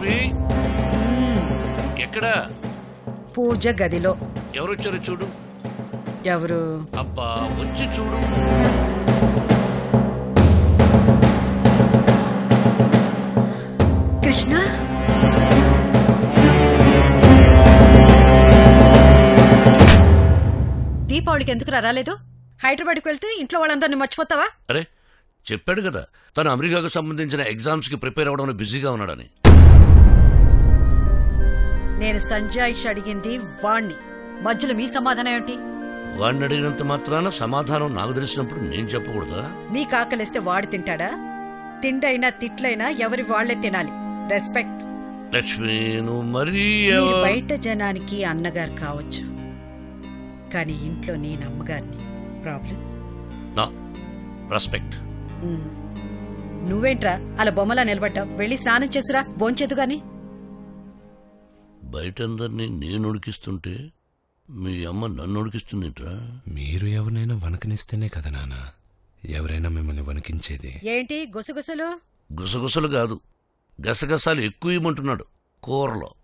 లక్ష్మి ఎక్కడ పూజ గదిలో ఎవరొచ్చారో చూడు ఎవరు అబ్బా వచ్చి చూడు కృష్ణ దీపావళికి ఎందుకు రాలేదు హైదరాబాద్కి వెళ్తే ఇంట్లో వాళ్ళందరినీ మర్చిపోతావా అరే చెప్పాడు కదా తను అమెరికాకు సంబంధించిన ఎగ్జామ్స్ కి ప్రిపేర్ అవడంలో బిజీగా ఉన్నాడని నేను సంజాయిష్ అడిగింది వాణ్ణి మధ్యలో మీ సమాధానం ఏంటి వాడిని అడిగినంత మాత్రాన సమాధానం నాకు తెలిసినప్పుడు నేను చెప్పకూడదా మీకు ఆకలిస్తే వాడు తింటాడా తిండైనా తిట్లైనా ఎవరి వాళ్లే తినాలి రెస్పెక్ట్ లక్ష్మి నువ్వు మరీ మీరు ఎవ- బయట జనానికి అన్నగారు కావచ్చు కానీ ఇంట్లో నేను అమ్మగారిని ప్రాబ్లం నా రెస్పెక్ట్ ఉమ్. నువ్వేంట్రా అలా బొమ్మలా నిలబడ్డావు వెళ్ళి స్నానం చేసురా భోంచేదు గాని బయట అందరినీ నేను ఉడికిస్తుంటే మీ అమ్మ నన్ను ఉడికిస్తుందిట్రా మీరు ఎవరినైనా వణకనిస్తేనే కదా నాన్న ఎవరైనా మిమ్మల్ని వణికించేది ఏంటి గుసగుసలు గుసగుసలు కాదు గసగసాలు ఎక్కువ ఇమ్మంటున్నాడు కూరలో